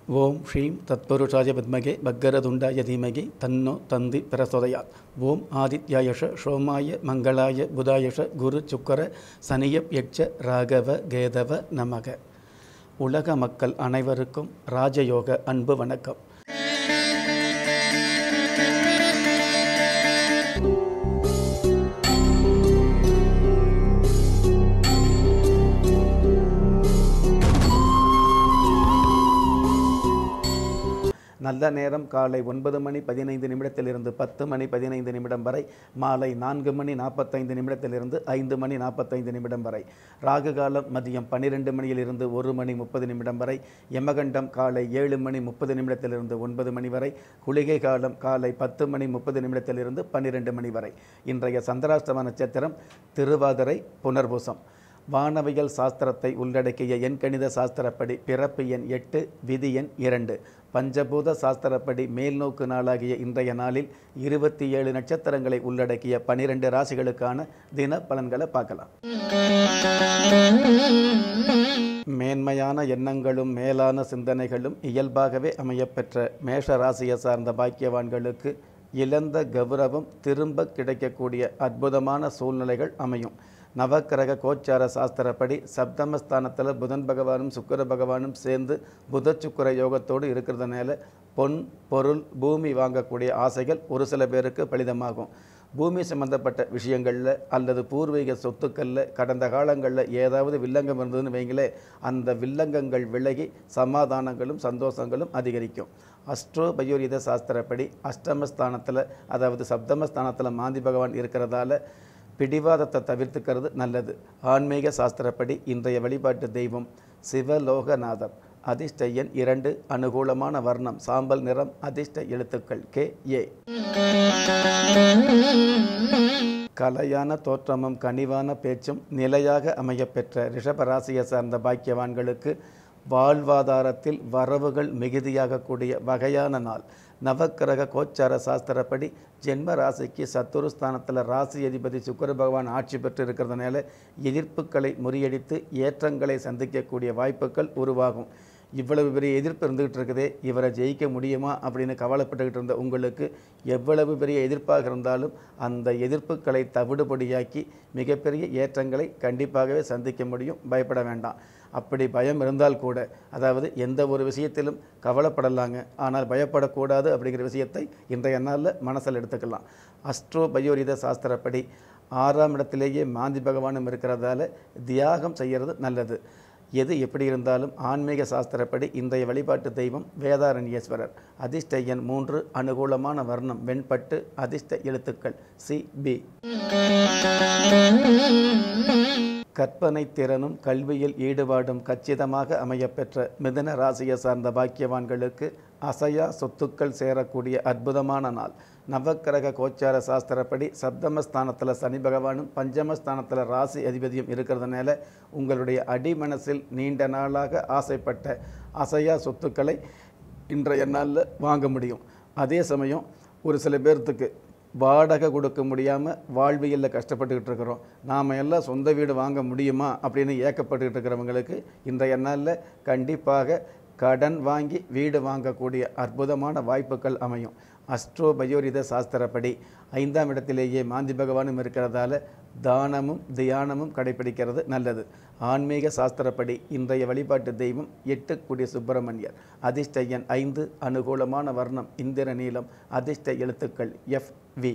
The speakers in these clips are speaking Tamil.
ஓம் ஸ்ரீம் தத்புருஷாய வித்மகே பக்கரதுண்டாய தீமகி தன்னோ தந்தி பிரசோதயாத் ஓம் ஆதித்யாயஷ சோமாய மங்களாய புதாயஷ குரு சுக்கர சனியப் யட்ச ராகவ கேதவ நமக உலக மக்கள் அனைவருக்கும் ராஜயோக அன்பு வணக்கம் நல்ல நேரம் காலை ஒன்பது மணி பதினைந்து நிமிடத்திலிருந்து பத்து மணி பதினைந்து நிமிடம் வரை மாலை நான்கு மணி நாற்பத்தைந்து நிமிடத்திலிருந்து ஐந்து மணி நாற்பத்தைந்து நிமிடம் வரை ராகு காலம் மதியம் பன்னிரெண்டு மணியிலிருந்து ஒரு மணி முப்பது நிமிடம் வரை யமகண்டம் காலை ஏழு மணி முப்பது நிமிடத்திலிருந்து ஒன்பது மணி வரை குளிகை காலம் காலை பத்து மணி முப்பது நிமிடத்திலிருந்து பன்னிரெண்டு மணி வரை இன்றைய சந்திராஷ்டம நட்சத்திரம் திருவாதிரை புனர்பூசம் வானவியல் சாஸ்திரத்தை உள்ளடக்கிய எண்கணித சாஸ்திரப்படி பிறப்பு எண் எட்டு விதி எண் இரண்டு பஞ்சபூத சாஸ்திரப்படி மேல்நோக்கு நாளாகிய இன்றைய நாளில் இருபத்தி ஏழு நட்சத்திரங்களை உள்ளடக்கிய பனிரெண்டு ராசிகளுக்கான தின பலன்களை பார்க்கலாம் மேன்மையான எண்ணங்களும் மேலான சிந்தனைகளும் இயல்பாகவே அமையப்பெற்ற மேஷ ராசியை சார்ந்த பாக்கியவான்களுக்கு இழந்த கௌரவம் திரும்ப கிடைக்கக்கூடிய அற்புதமான சூழ்நிலைகள் அமையும் நவக்கிரக கோச்சார சாஸ்திரப்படி சப்தமஸ்தானத்தில் புதன் பகவானும் சுக்கிர பகவானும் சேர்ந்து புத சுக்கிர யோகத்தோடு இருக்கிறதுனால பொன் பொருள் பூமி வாங்கக்கூடிய ஆசைகள் ஒரு சில பேருக்கு பலிதமாகும் பூமி சம்பந்தப்பட்ட விஷயங்களில் அல்லது பூர்வீக சொத்துக்களில் கடந்த காலங்களில் ஏதாவது வில்லங்கம் இருந்ததுன்னு வைங்களே அந்த வில்லங்கங்கள் விலகி சமாதானங்களும் சந்தோஷங்களும் அதிகரிக்கும் அஸ்ட்ரோ பயோரித சாஸ்திரப்படி அஷ்டமஸ்தானத்தில் அதாவது சப்தமஸ்தானத்தில் மாந்தி பகவான் இருக்கிறதால பிடிவாதத்தை தவிர்த்துக்கிறது நல்லது ஆன்மீக சாஸ்திரப்படி இன்றைய வழிபாட்டு தெய்வம் சிவலோகநாதர் அதிர்ஷ்ட எண் இரண்டு அனுகூலமான வர்ணம் சாம்பல் நிறம் அதிர்ஷ்ட எழுத்துக்கள் கே ஏ கலையான தோற்றமும் கனிவான பேச்சும் நிலையாக அமையப்பெற்ற ரிஷபராசியை சார்ந்த பாக்கியவான்களுக்கு வாழ்வாதாரத்தில் வரவுகள் மிகுதியாகக்கூடிய வகையான நாள் நவக்கிரக கோச்சார சாஸ்திரப்படி ஜென்ம ராசிக்கு சத்துருஸ்தானத்தில் ராசி அதிபதி சுக்கர பகவான் ஆட்சி பெற்று இருக்கிறதுனால எதிர்ப்புகளை முறியடித்து ஏற்றங்களை சந்திக்கக்கூடிய வாய்ப்புகள் உருவாகும் இவ்வளவு பெரிய எதிர்ப்பு இருந்துகிட்டு இருக்குதே இவரை ஜெயிக்க முடியுமா அப்படின்னு கவலைப்பட்டுக்கிட்டு இருந்த உங்களுக்கு எவ்வளவு பெரிய எதிர்ப்பாக இருந்தாலும் அந்த எதிர்ப்புகளை தவிடுபடியாக்கி மிகப்பெரிய ஏற்றங்களை கண்டிப்பாகவே சந்திக்க முடியும் பயப்பட வேண்டாம் அப்படி பயம் இருந்தால் கூட அதாவது எந்த ஒரு விஷயத்திலும் கவலைப்படலாங்க ஆனால் பயப்படக்கூடாது அப்படிங்கிற விஷயத்தை இன்றைய நாளில் மனசில் எடுத்துக்கலாம் அஸ்ட்ரோ பயோரித சாஸ்திரப்படி ஆறாம் இடத்திலேயே மாந்தி பகவானும் இருக்கிறதால தியாகம் செய்கிறது நல்லது எது எப்படி இருந்தாலும் ஆன்மீக சாஸ்திரப்படி இன்றைய வழிபாட்டு தெய்வம் வேதாரண்யேஸ்வரர் அதிர்ஷ்ட எண் மூன்று அனுகூலமான வர்ணம் வெண்பட்டு அதிர்ஷ்ட எழுத்துக்கள் சி பி கற்பனை திறனும் கல்வியில் ஈடுபாடும் கச்சிதமாக அமையப்பெற்ற மிதன ராசியை சார்ந்த பாக்கியவான்களுக்கு அசையா சொத்துக்கள் சேரக்கூடிய அற்புதமான நாள் நவக்கிரக கோச்சார சாஸ்திரப்படி சப்தமஸ்தானத்தில் சனி பகவானும் பஞ்சமஸ்தானத்தில் ராசி அதிபதியும் இருக்கிறதுனால உங்களுடைய அடிமனசில் நீண்ட நாளாக ஆசைப்பட்ட அசையா சொத்துக்களை இன்றைய நாளில் வாங்க முடியும் அதே சமயம் ஒரு சில பேர்த்துக்கு வாடகை கொடுக்க முடியாமல் வாழ்வியலில் கஷ்டப்பட்டுக்கிட்டு இருக்கிறோம் நாம் எல்லாம் சொந்த வீடு வாங்க முடியுமா அப்படின்னு ஏக்கப்பட்டுக்கிட்டு இருக்கிறவங்களுக்கு இன்றைய நாளில் கண்டிப்பாக கடன் வாங்கி வீடு வாங்கக்கூடிய அற்புதமான வாய்ப்புகள் அமையும் அஸ்ட்ரோ பயோரித சாஸ்திரப்படி ஐந்தாம் இடத்திலேயே மாந்தி பகவானும் இருக்கிறதால தானமும் தியானமும் கடைபிடிக்கிறது நல்லது ஆன்மீக சாஸ்திரப்படி இன்றைய வழிபாட்டு தெய்வம் எட்டுக்குடி சுப்பிரமணியர் அதிர்ஷ்ட எண் ஐந்து அனுகூலமான வர்ணம் இந்திர நீளம் அதிர்ஷ்ட எழுத்துக்கள் எஃப் வி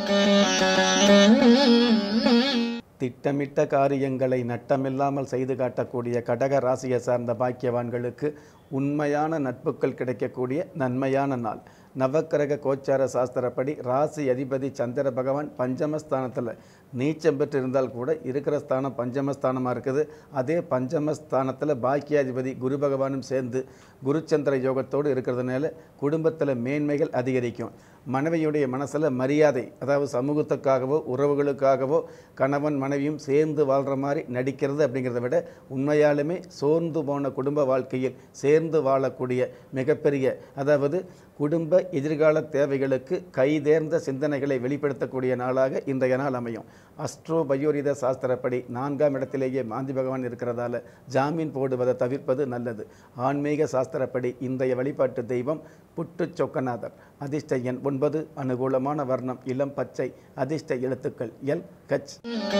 திட்டமிட்ட காரியங்களை நட்டமில்லாமல் செய்து காட்டக்கூடிய கடக ராசியை சார்ந்த பாக்கியவான்களுக்கு உண்மையான நட்புகள் கிடைக்கக்கூடிய நன்மையான நாள் நவக்கிரக கோச்சார சாஸ்திரப்படி ராசி அதிபதி சந்திர பகவான் பஞ்சமஸ்தானத்தில் நீச்சம் பெற்று இருந்தால் கூட இருக்கிற ஸ்தானம் பஞ்சமஸ்தானமாக இருக்குது அதே பஞ்சமஸ்தானத்தில் பாக்கியாதிபதி குரு பகவானும் சேர்ந்து குருச்சந்திர யோகத்தோடு இருக்கிறதுனால குடும்பத்தில் மேன்மைகள் அதிகரிக்கும் மனைவியுடைய மனசில் மரியாதை அதாவது சமூகத்துக்காகவோ உறவுகளுக்காகவோ கணவன் மனைவியும் சேர்ந்து வாழ்கிற மாதிரி நடிக்கிறது அப்படிங்கிறத விட உண்மையாலுமே சோர்ந்து போன குடும்ப வாழ்க்கையில் சேர்ந்து வாழக்கூடிய மிகப்பெரிய அதாவது குடும்ப எதிர்கால தேவைகளுக்கு கைதேர்ந்த சிந்தனைகளை வெளிப்படுத்தக்கூடிய நாளாக இன்றைய நாள் அமையும் அஸ்ட்ரோ பயோரித சாஸ்திரப்படி நான்காம் இடத்திலேயே மாந்தி பகவான் இருக்கிறதால ஜாமீன் போடுவதை தவிர்ப்பது நல்லது ஆன்மீக சாஸ்திரப்படி இன்றைய வழிபாட்டு தெய்வம் புட்டு சொக்கநாதர் அதிர்ஷ்ட எண் ஒன்பது அனுகூலமான வர்ணம் இளம் பச்சை அதிர்ஷ்ட எழுத்துக்கள் எல் கச்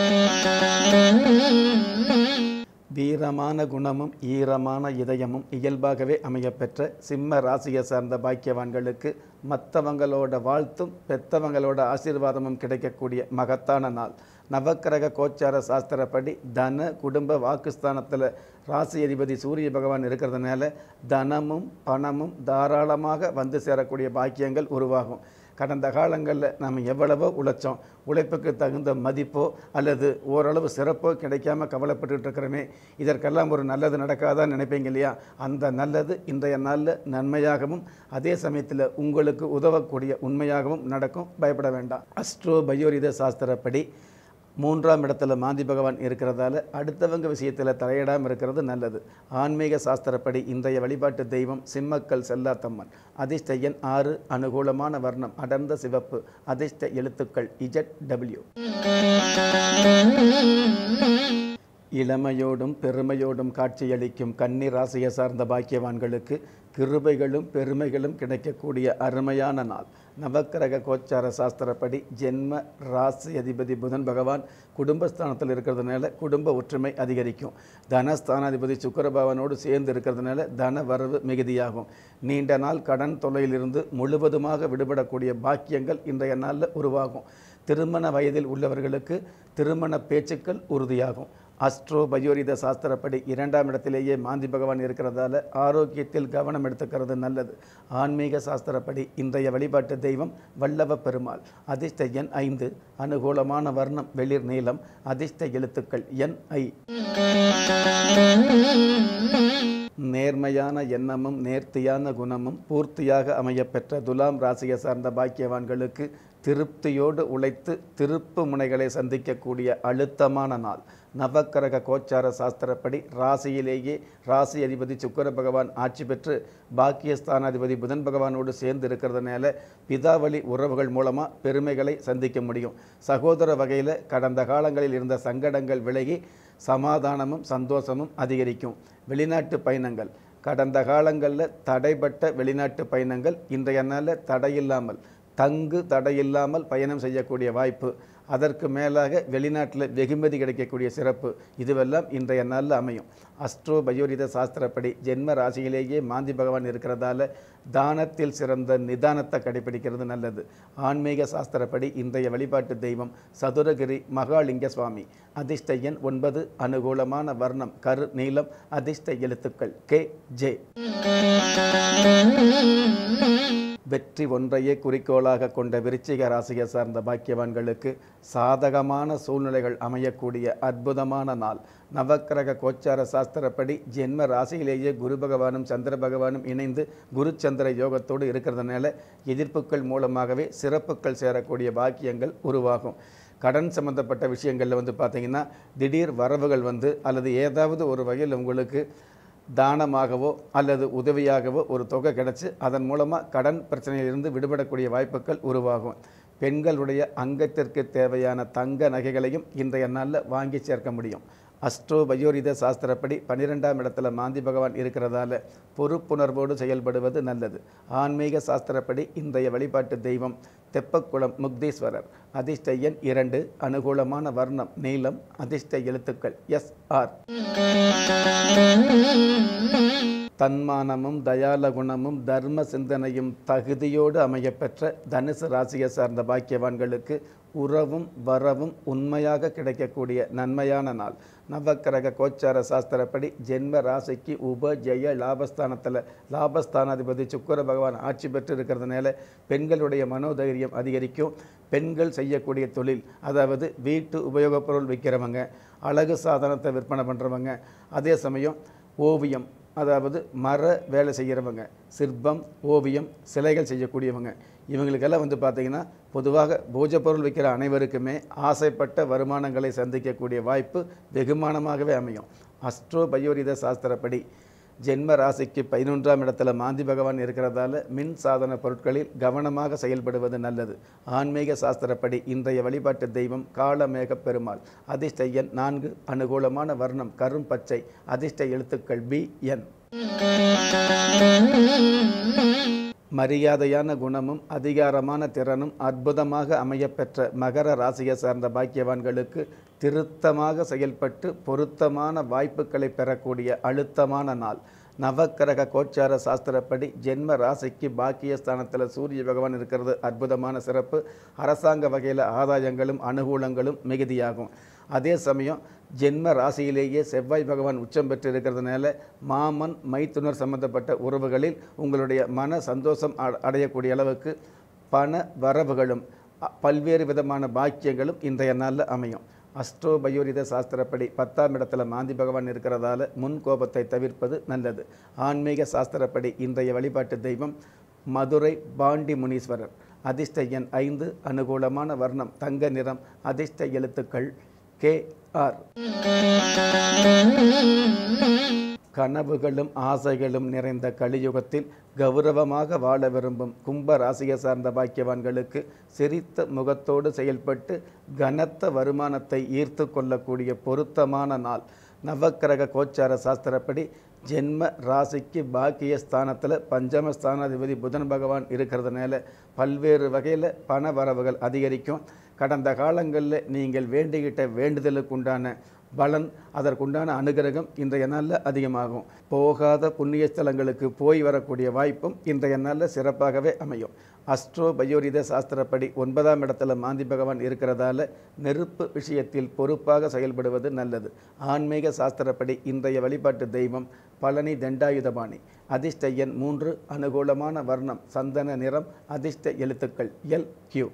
வீரமான குணமும் ஈரமான இதயமும் இயல்பாகவே அமையப்பெற்ற சிம்ம ராசியை சார்ந்த பாக்கியவான்களுக்கு மற்றவங்களோட வாழ்த்தும் பெத்தவங்களோட ஆசீர்வாதமும் கிடைக்கக்கூடிய மகத்தான நாள் நவக்கிரக கோச்சார சாஸ்திரப்படி தன குடும்ப வாக்குஸ்தானத்தில் ராசி அதிபதி சூரிய பகவான் இருக்கிறதுனால தனமும் பணமும் தாராளமாக வந்து சேரக்கூடிய பாக்கியங்கள் உருவாகும் கடந்த காலங்களில் நம்ம எவ்வளவோ உழைச்சோம் உழைப்புக்கு தகுந்த மதிப்போ அல்லது ஓரளவு சிறப்போ கிடைக்காம கவலைப்பட்டுட்டு இருக்கிறோமே இதற்கெல்லாம் ஒரு நல்லது நடக்காதான்னு நினைப்பீங்க இல்லையா அந்த நல்லது இன்றைய நாளில் நன்மையாகவும் அதே சமயத்தில் உங்களுக்கு உதவக்கூடிய உண்மையாகவும் நடக்கும் பயப்பட வேண்டாம் அஸ்ட்ரோ பயோரித சாஸ்திரப்படி மூன்றாம் இடத்துல மாந்தி பகவான் இருக்கிறதால அடுத்தவங்க விஷயத்தில் தலையிடாமல் இருக்கிறது நல்லது ஆன்மீக சாஸ்திரப்படி இன்றைய வழிபாட்டு தெய்வம் சிம்மக்கல் செல்லாத்தம்மன் அதிர்ஷ்ட எண் ஆறு அனுகூலமான வர்ணம் அடர்ந்த சிவப்பு அதிர்ஷ்ட எழுத்துக்கள் இஜட் டபிள்யூ இளமையோடும் பெருமையோடும் காட்சியளிக்கும் கன்னி ராசியை சார்ந்த பாக்கியவான்களுக்கு கிருபைகளும் பெருமைகளும் கிடைக்கக்கூடிய அருமையான நாள் நவக்கிரக கோச்சார சாஸ்திரப்படி ஜென்ம ராசி அதிபதி புதன் பகவான் குடும்பஸ்தானத்தில் இருக்கிறதுனால குடும்ப ஒற்றுமை அதிகரிக்கும் தனஸ்தானாதிபதி சுக்கரபவனோடு சேர்ந்து இருக்கிறதுனால தன வரவு மிகுதியாகும் நீண்ட நாள் கடன் தொல்லையிலிருந்து முழுவதுமாக விடுபடக்கூடிய பாக்கியங்கள் இன்றைய நாளில் உருவாகும் திருமண வயதில் உள்ளவர்களுக்கு திருமண பேச்சுக்கள் உறுதியாகும் அஸ்ட்ரோ பயோரித சாஸ்திரப்படி இரண்டாம் இடத்திலேயே மாந்தி பகவான் இருக்கிறதால ஆரோக்கியத்தில் கவனம் எடுத்துக்கிறது நல்லது ஆன்மீக சாஸ்திரப்படி இன்றைய வழிபாட்டு தெய்வம் வல்லவ பெருமாள் அதிர்ஷ்ட எண் ஐந்து அனுகூலமான வர்ணம் வெளிர் நீளம் அதிர்ஷ்ட எழுத்துக்கள் என் ஐ நேர்மையான எண்ணமும் நேர்த்தியான குணமும் பூர்த்தியாக அமையப்பெற்ற துலாம் ராசியை சார்ந்த பாக்கியவான்களுக்கு திருப்தியோடு உழைத்து திருப்பு முனைகளை சந்திக்கக்கூடிய அழுத்தமான நாள் நவக்கிரக கோச்சார சாஸ்திரப்படி ராசியிலேயே ராசி அதிபதி சுக்கர பகவான் ஆட்சி பெற்று பாக்கியஸ்தானாதிபதி புதன் பகவானோடு சேர்ந்து இருக்கிறதுனால பிதாவளி உறவுகள் மூலமாக பெருமைகளை சந்திக்க முடியும் சகோதர வகையில் கடந்த காலங்களில் இருந்த சங்கடங்கள் விலகி சமாதானமும் சந்தோஷமும் அதிகரிக்கும் வெளிநாட்டு பயணங்கள் கடந்த காலங்களில் தடைப்பட்ட வெளிநாட்டு பயணங்கள் இன்றைய நாளில் தடையில்லாமல் தங்கு தடையில்லாமல் பயணம் செய்யக்கூடிய வாய்ப்பு அதற்கு மேலாக வெளிநாட்டில் வெகுமதி கிடைக்கக்கூடிய சிறப்பு இதுவெல்லாம் இன்றைய நாளில் அமையும் அஸ்ட்ரோ பயோரித சாஸ்திரப்படி ஜென்ம ராசியிலேயே மாந்தி பகவான் இருக்கிறதால தானத்தில் சிறந்த நிதானத்தை கடைபிடிக்கிறது நல்லது ஆன்மீக சாஸ்திரப்படி இன்றைய வழிபாட்டு தெய்வம் சதுரகிரி மகாலிங்க சுவாமி அதிர்ஷ்ட எண் ஒன்பது அனுகூலமான வர்ணம் கரு நீளம் அதிர்ஷ்ட எழுத்துக்கள் கே ஜே வெற்றி ஒன்றையே குறிக்கோளாக கொண்ட விருச்சிக ராசியை சார்ந்த பாக்கியவான்களுக்கு சாதகமான சூழ்நிலைகள் அமையக்கூடிய அற்புதமான நாள் நவக்கிரக கோச்சார சாஸ்திரப்படி ஜென்ம ராசியிலேயே குரு பகவானும் சந்திர பகவானும் இணைந்து குரு சந்திர யோகத்தோடு இருக்கிறதுனால எதிர்ப்புகள் மூலமாகவே சிறப்புகள் சேரக்கூடிய பாக்கியங்கள் உருவாகும் கடன் சம்பந்தப்பட்ட விஷயங்களில் வந்து பார்த்திங்கன்னா திடீர் வரவுகள் வந்து அல்லது ஏதாவது ஒரு வகையில் உங்களுக்கு தானமாகவோ அல்லது உதவியாகவோ ஒரு தொகை கிடச்சி அதன் மூலமாக கடன் பிரச்சனையிலிருந்து விடுபடக்கூடிய வாய்ப்புகள் உருவாகும் பெண்களுடைய அங்கத்திற்கு தேவையான தங்க நகைகளையும் இன்றைய நாளில் வாங்கி சேர்க்க முடியும் அஸ்ட்ரோ பயோரித சாஸ்திரப்படி பன்னிரெண்டாம் இடத்துல மாந்தி பகவான் இருக்கிறதால பொறுப்புணர்வோடு செயல்படுவது நல்லது ஆன்மீக சாஸ்திரப்படி இன்றைய வழிபாட்டு தெய்வம் தெப்பக்குளம் முக்தீஸ்வரர் அதிர்ஷ்ட எண் இரண்டு அனுகூலமான வர்ணம் நீளம் அதிர்ஷ்ட எழுத்துக்கள் எஸ் ஆர் தன்மானமும் தயால குணமும் தர்ம சிந்தனையும் தகுதியோடு அமையப்பெற்ற தனுசு ராசியை சார்ந்த பாக்கியவான்களுக்கு உறவும் வரவும் உண்மையாக கிடைக்கக்கூடிய நன்மையான நாள் நவக்கிரக கோச்சார சாஸ்திரப்படி ஜென்ம ராசிக்கு உப ஜெய லாபஸ்தானத்தில் லாபஸ்தானாதிபதி சுக்கர பகவான் ஆட்சி பெற்று இருக்கிறதுனால பெண்களுடைய மனோதைரியம் அதிகரிக்கும் பெண்கள் செய்யக்கூடிய தொழில் அதாவது வீட்டு உபயோகப் பொருள் விற்கிறவங்க அழகு சாதனத்தை விற்பனை பண்ணுறவங்க அதே சமயம் ஓவியம் அதாவது மர வேலை செய்கிறவங்க சிற்பம் ஓவியம் சிலைகள் செய்யக்கூடியவங்க இவங்களுக்கெல்லாம் வந்து பார்த்திங்கன்னா பொதுவாக பூஜை பொருள் விற்கிற அனைவருக்குமே ஆசைப்பட்ட வருமானங்களை சந்திக்கக்கூடிய வாய்ப்பு வெகுமானமாகவே அமையும் அஸ்ட்ரோ பயோரித சாஸ்திரப்படி ஜென்ம ராசிக்கு பதினொன்றாம் இடத்துல மாந்தி பகவான் இருக்கிறதால மின் சாதன பொருட்களில் கவனமாக செயல்படுவது நல்லது ஆன்மீக சாஸ்திரப்படி இன்றைய வழிபாட்டு தெய்வம் காளமேக பெருமாள் அதிர்ஷ்ட எண் நான்கு அனுகூலமான வர்ணம் கரும் பச்சை அதிர்ஷ்ட எழுத்துக்கள் பி என் மரியாதையான குணமும் அதிகாரமான திறனும் அற்புதமாக அமையப்பெற்ற மகர ராசியை சார்ந்த பாக்கியவான்களுக்கு திருத்தமாக செயல்பட்டு பொருத்தமான வாய்ப்புகளை பெறக்கூடிய அழுத்தமான நாள் நவக்கிரக கோச்சார சாஸ்திரப்படி ஜென்ம ராசிக்கு பாக்கியஸ்தானத்தில் சூரிய பகவான் இருக்கிறது அற்புதமான சிறப்பு அரசாங்க வகையில் ஆதாயங்களும் அனுகூலங்களும் மிகுதியாகும் அதே சமயம் ஜென்ம ராசியிலேயே செவ்வாய் பகவான் உச்சம் பெற்று இருக்கிறதுனால மாமன் மைத்துனர் சம்பந்தப்பட்ட உறவுகளில் உங்களுடைய மன சந்தோஷம் அ- அடையக்கூடிய அளவுக்கு பண வரவுகளும் அ- பல்வேறு விதமான பாக்கியங்களும் இன்றைய நாளில் அமையும் அஸ்ட்ரோ பயோரித சாஸ்திரப்படி பத்தாம் இடத்துல மாந்தி பகவான் இருக்கிறதால முன் கோபத்தை தவிர்ப்பது நல்லது ஆன்மீக சாஸ்திரப்படி இன்றைய வழிபாட்டு தெய்வம் மதுரை பாண்டி முனீஸ்வரர் அதிர்ஷ்ட எண் ஐந்து அனுகூலமான வர்ணம் தங்க நிறம் அதிர்ஷ்ட எழுத்துக்கள் கே ஆர் கனவுகளும் ஆசைகளும் நிறைந்த கலியுகத்தில் கௌரவமாக வாழ விரும்பும் கும்ப ராசியை சார்ந்த பாக்கியவான்களுக்கு சிரித்த முகத்தோடு செயல்பட்டு கனத்த வருமானத்தை ஈர்த்து கொள்ளக்கூடிய பொருத்தமான நாள் நவக்கிரக கோச்சார சாஸ்திரப்படி ஜென்ம ராசிக்கு பாக்கிய ஸ்தானத்தில் பஞ்சம ஸ்தானாதிபதி புதன் பகவான் இருக்கிறதுனால பல்வேறு வகையில் பண வரவுகள் அதிகரிக்கும் கடந்த காலங்களில் நீங்கள் வேண்டிக்கிட்ட வேண்டுதலுக்கு உண்டான பலன் அதற்குண்டான அனுகிரகம் இன்றைய நாளில் அதிகமாகும் போகாத புண்ணிய ஸ்தலங்களுக்கு போய் வரக்கூடிய வாய்ப்பும் இன்றைய நாளில் சிறப்பாகவே அமையும் அஸ்ட்ரோ பயோரித சாஸ்திரப்படி ஒன்பதாம் இடத்துல மாந்தி பகவான் இருக்கிறதால நெருப்பு விஷயத்தில் பொறுப்பாக செயல்படுவது நல்லது ஆன்மீக சாஸ்திரப்படி இன்றைய வழிபாட்டு தெய்வம் பழனி தண்டாயுதபாணி அதிர்ஷ்ட எண் மூன்று அனுகூலமான வர்ணம் சந்தன நிறம் அதிர்ஷ்ட எழுத்துக்கள் எல் கியூ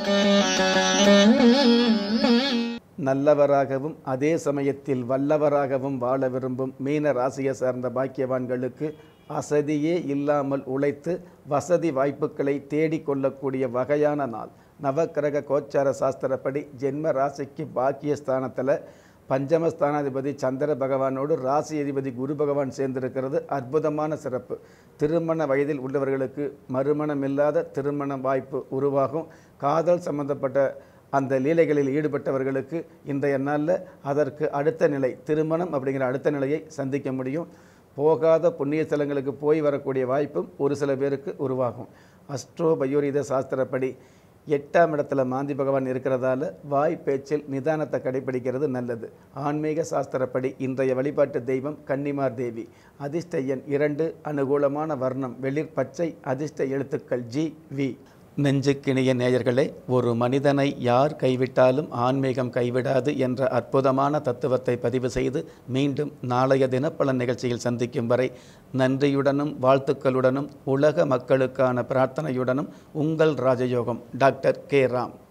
நல்லவராகவும் அதே சமயத்தில் வல்லவராகவும் வாழ விரும்பும் மீன ராசியை சார்ந்த பாக்கியவான்களுக்கு அசதியே இல்லாமல் உழைத்து வசதி வாய்ப்புகளை தேடிக்கொள்ளக்கூடிய வகையான நாள் நவக்கிரக கோச்சார சாஸ்திரப்படி ஜென்ம ராசிக்கு பாக்கியஸ்தானத்தில் பஞ்சமஸ்தானாதிபதி சந்திர பகவானோடு ராசி அதிபதி குரு பகவான் சேர்ந்திருக்கிறது அற்புதமான சிறப்பு திருமண வயதில் உள்ளவர்களுக்கு மறுமணம் இல்லாத திருமண வாய்ப்பு உருவாகும் காதல் சம்பந்தப்பட்ட அந்த லீலைகளில் ஈடுபட்டவர்களுக்கு இன்றைய நாளில் அதற்கு அடுத்த நிலை திருமணம் அப்படிங்கிற அடுத்த நிலையை சந்திக்க முடியும் போகாத புண்ணிய ஸ்தலங்களுக்கு போய் வரக்கூடிய வாய்ப்பும் ஒரு சில பேருக்கு உருவாகும் அஸ்ட்ரோ பயோரித சாஸ்திரப்படி எட்டாம் இடத்துல மாந்தி பகவான் இருக்கிறதால வாய் பேச்சில் நிதானத்தை கடைபிடிக்கிறது நல்லது ஆன்மீக சாஸ்திரப்படி இன்றைய வழிபாட்டு தெய்வம் கன்னிமார் தேவி அதிர்ஷ்ட எண் இரண்டு அனுகூலமான வர்ணம் வெளிர் பச்சை அதிர்ஷ்ட எழுத்துக்கள் ஜி வி நெஞ்சுக்கிணிய நேயர்களே ஒரு மனிதனை யார் கைவிட்டாலும் ஆன்மீகம் கைவிடாது என்ற அற்புதமான தத்துவத்தை பதிவு செய்து மீண்டும் நாளைய தினப்பலன் நிகழ்ச்சியில் சந்திக்கும் வரை நன்றியுடனும் வாழ்த்துக்களுடனும் உலக மக்களுக்கான பிரார்த்தனையுடனும் உங்கள் ராஜயோகம் டாக்டர் கே ராம்